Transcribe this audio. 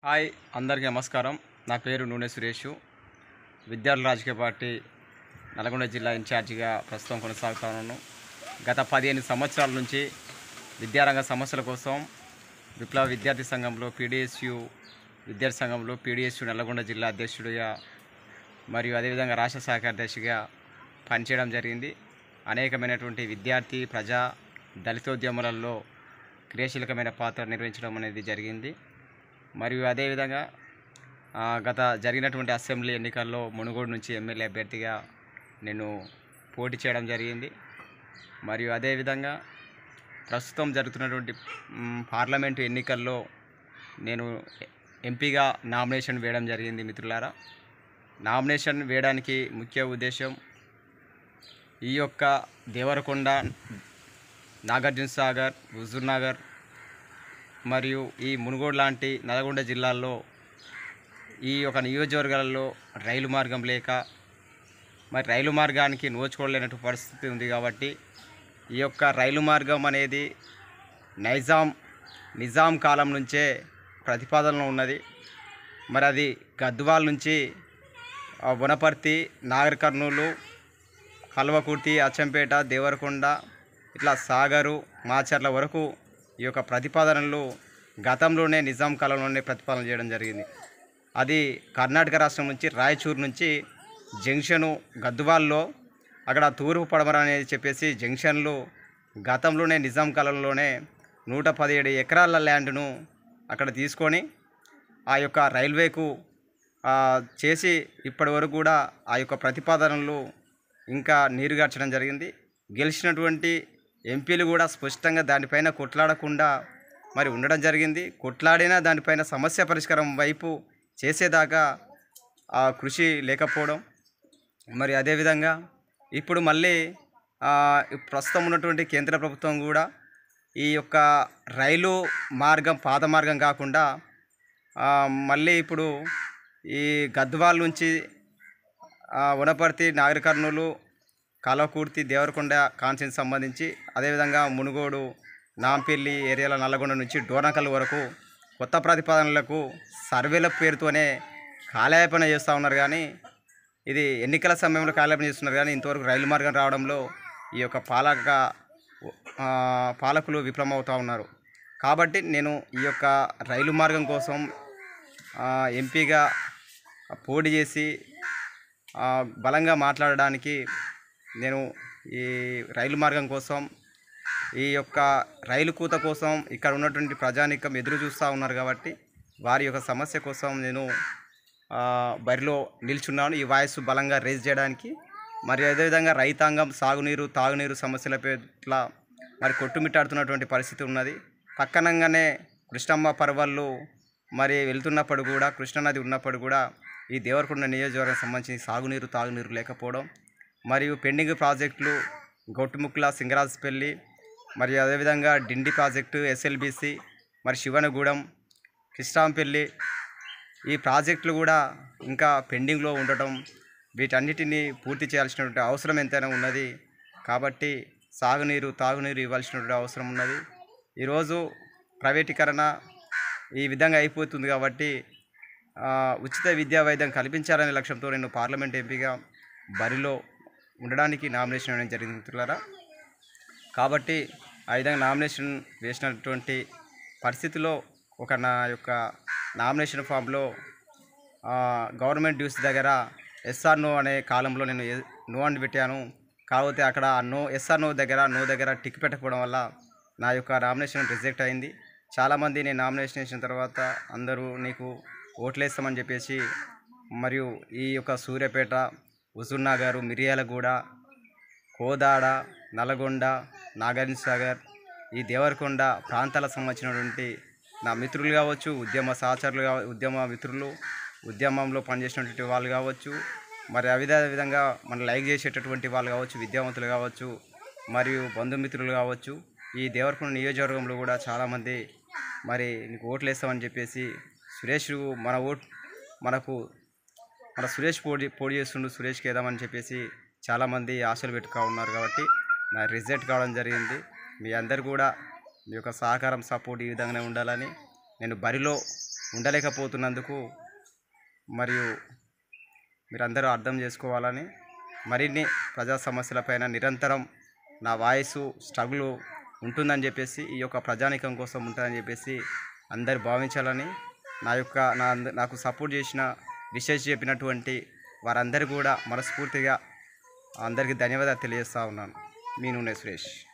hi అందరికీ నమస్కారం నా పేరు నూనె సురేష్ విద్యార్థుల రాజకీయ పార్టీ నల్గొండ జిల్లా ఇన్ఛార్జిగా ప్రస్తుతం కొనసాగుతున్నాను గత పదిహేను సంవత్సరాల నుంచి విద్యారంగ సమస్యల కోసం విప్లవ విద్యార్థి సంఘంలో పీడిఎస్యు విద్యార్థి సంఘంలో పీడిఎస్యు నల్గొండ జిల్లా అధ్యక్షుడిగా మరియు అదేవిధంగా రాష్ట్ర శాఖ అధ్యక్షుడిగా పనిచేయడం జరిగింది అనేకమైనటువంటి విద్యార్థి ప్రజా దళితోద్యమాలలో క్రియాశీలకమైన పాత్ర నిర్వహించడం అనేది జరిగింది మరియు అదేవిధంగా ఆ, గత జరిగినటువంటి అసెంబ్లీ ఎన్నికల్లో మునుగోడు నుంచి ఎమ్మెల్యే అభ్యర్థిగా నేను పోటీ చేయడం జరిగింది మరియు అదేవిధంగా ప్రస్తుతం జరుగుతున్నటువంటి మ్, పార్లమెంటు ఎన్నికల్లో నేను ఎంపీగా నామినేషన్ వేయడం జరిగింది మిత్రులారా నామినేషన్ వేయడానికి ముఖ్య ఉద్దేశం ఈ యొక్క దేవరకొండ నాగార్జున సాగర్ హుజూర్ నగర్ మరియు ఈ మునుగోడు లాంటి నల్గొండ జిల్లాల్లో ఈ యొక్క నియోజకవర్గాలలో రైలు మార్గం లేక మరి రైలు మార్గానికి నోచుకోలేనటువంటి పరిస్థితి ఉంది కాబట్టి ఈ యొక్క రైలు మార్గం అనేది నైజాం నిజాం కాలం నుంచే ప్రతిపాదనలో ఉన్నది మరి అది గద్వాల్ నుంచి ఆ, వనపర్తి నాగర్ కర్నూలు కల్వకుర్తి అచ్చంపేట దేవరకొండ ఇట్లా సాగరు మాచర్ల వరకు ఈ యొక్క ప్రతిపాదనలు గతంలోనే నిజాం కాలంలోనే ప్రతిపాదన చేయడం జరిగింది అది కర్ణాటక రాష్ట్రం నుంచి రాయచూరు నుంచి జంక్షను గద్వాల్లో అక్కడ తూర్పు పడమర అనేది చెప్పేసి జంక్షన్లు గతంలోనే నిజాం కాలంలోనే నూట పదిహేడు ఎకరాల ల్యాండ్ను అక్కడ తీసుకొని ఆ యొక్క రైల్వేకు ఆ, చేసి ఇప్పటి వరకు కూడా ఆ యొక్క ప్రతిపాదనలు ఇంకా నీరుగార్చడం జరిగింది గెలిచినటువంటి ఎంపీలు కూడా స్పష్టంగా దానిపైన కొట్లాడకుండా మరి ఉండడం జరిగింది కొట్లాడినా దానిపైన సమస్య పరిష్కారం వైపు చేసేదాకా ఆ కృషి లేకపోవడం మరి అదేవిధంగా ఇప్పుడు మళ్ళీ ఆ, ప్రస్తుతం ఉన్నటువంటి కేంద్ర ప్రభుత్వం కూడా ఈ యొక్క రైలు మార్గం పాత మార్గం కాకుండా ఆ, మళ్ళీ ఇప్పుడు ఈ గద్వాల్ నుంచి ఆ, వనపర్తి నాగర్ కర్నూలు కాలకూర్తి దేవరకొండ కాన్సెన్స్ సంబంధించి అదేవిధంగా మునుగోడు నాంపల్లి ఏరియాల నల్లగొండ నుంచి డోర్నకల్ వరకు కొత్త ప్రతిపాదనలకు సర్వేల పేరుతోనే కాలయాపన చేస్తూ ఉన్నారు కానీ ఇది ఎన్నికల సమయంలో కాలయాపన చేస్తున్నారు కానీ ఇంతవరకు రైలు మార్గం రావడంలో ఈ యొక్క పాలక ఆ, పాలకులు విఫలమవుతూ ఉన్నారు కాబట్టి నేను ఈ యొక్క రైలు మార్గం కోసం ఆ, ఎంపీగా పోటీ చేసి ఆ, బలంగా మాట్లాడడానికి నేను ఈ రైలు మార్గం కోసం ఈ యొక్క రైలు కూత కోసం ఇక్కడ ఉన్నటువంటి ప్రజానికం ఎదురు చూస్తూ ఉన్నారు కాబట్టి వారి యొక్క సమస్య కోసం నేను ఆ, బరిలో నిల్చున్నాను ఈ వాయిస్ బలంగా రేజ్ చేయడానికి మరి అదేవిధంగా రైతాంగం సాగునీరు తాగునీరు సమస్యల పట్ల మరి కొట్టుమిట్టాడుతున్నటువంటి పరిస్థితి ఉన్నది పక్కనంగానే కృష్ణమ్మ పర్వాళ్ళు మరి వెళ్తున్నప్పుడు కూడా కృష్ణానది ఉన్నప్పుడు కూడా ఈ దేవరకొండ నియోజకవర్గం సంబంధించి సాగునీరు తాగునీరు లేకపోవడం మరియు పెండింగ్ ప్రాజెక్టులు గొట్టుముక్కుల సింగరాజపల్లి మరియు అదేవిధంగా డిండి ప్రాజెక్టు ఎస్ఎల్బిసి మరి శివనగూడెం కృష్ణాంపల్లి ఈ ప్రాజెక్టులు కూడా ఇంకా పెండింగ్లో ఉండటం వీటన్నిటిని పూర్తి చేయాల్సినటువంటి అవసరం ఎంతైనా ఉన్నది కాబట్టి సాగునీరు తాగునీరు ఇవ్వాల్సినటువంటి అవసరం ఉన్నది ఈరోజు ప్రైవేటీకరణ ఈ విధంగా అయిపోతుంది కాబట్టి ఆ, ఉచిత విద్యా వైద్యం కల్పించాలనే లక్ష్యంతో నేను పార్లమెంట్ ఎంపీగా బరిలో ఉండడానికి నామినేషన్ వేయడం జరిగింది మిత్రులారా కాబట్టి ఆ విధంగా నామినేషన్ వేసినటువంటి పరిస్థితిలో ఒక నా యొక్క నామినేషన్ ఫామ్లో ఆ, గవర్నమెంట్ డ్యూస్ దగ్గర ఎస్ఆర్ నో అనే కాలంలో నేను ఎ- నో అని పెట్టాను కాకపోతే అక్కడ ఆ నో ఎస్ఆర్ నో దగ్గర నో దగ్గర టిక్ పెట్టకపోవడం వల్ల నా యొక్క నామినేషన్ రిజెక్ట్ అయింది చాలామంది నేను నామినేషన్ వేసిన తర్వాత అందరూ నీకు ఓట్లేస్తామని చెప్పేసి మరియు ఈ యొక్క సూర్యాపేట హుజూర్నగర్ మిర్యాలగూడ కోదాడ నల్గొండ నాగార్జున సాగర్ ఈ దేవరకొండ ప్రాంతాలకు సంబంధించినటువంటి నా మిత్రులు కావచ్చు ఉద్యమ సహచరులు కావ ఉద్యమ మిత్రులు ఉద్యమంలో పనిచేసినటువంటి వాళ్ళు కావచ్చు మరి అవిధ విధంగా మన లైక్ చేసేటటువంటి వాళ్ళు కావచ్చు విద్యావంతులు కావచ్చు మరియు బంధుమిత్రులు కావచ్చు ఈ దేవరకొండ నియోజకవర్గంలో కూడా చాలామంది మరి నీకు ఓట్లు వేస్తామని చెప్పేసి సురేష్ మన ఓట్ మనకు మన సురేష్ పోటీ పోటీ చేస్తుండు సురేష్కి వేద్దామని చెప్పేసి చాలామంది ఆశలు పెట్టుకో ఉన్నారు కాబట్టి నా రిజల్ట్ కావడం జరిగింది మీ అందరు కూడా మీ యొక్క సహకారం సపోర్ట్ ఈ విధంగానే ఉండాలని నేను బరిలో ఉండలేకపోతున్నందుకు మరియు మీరందరూ అర్థం చేసుకోవాలని మరిన్ని ప్రజా సమస్యలపైన నిరంతరం నా వాయిస్ స్ట్రగుల్ ఉంటుందని చెప్పేసి ఈ యొక్క ప్రజానికం కోసం ఉంటుందని చెప్పేసి అందరు భావించాలని నా యొక్క నా అంద- నాకు సపోర్ట్ చేసిన విశేష చెప్పినటువంటి వారందరూ కూడా మనస్ఫూర్తిగా అందరికీ ధన్యవాదాలు తెలియజేస్తా ఉన్నాను మీ నూనె సురేష్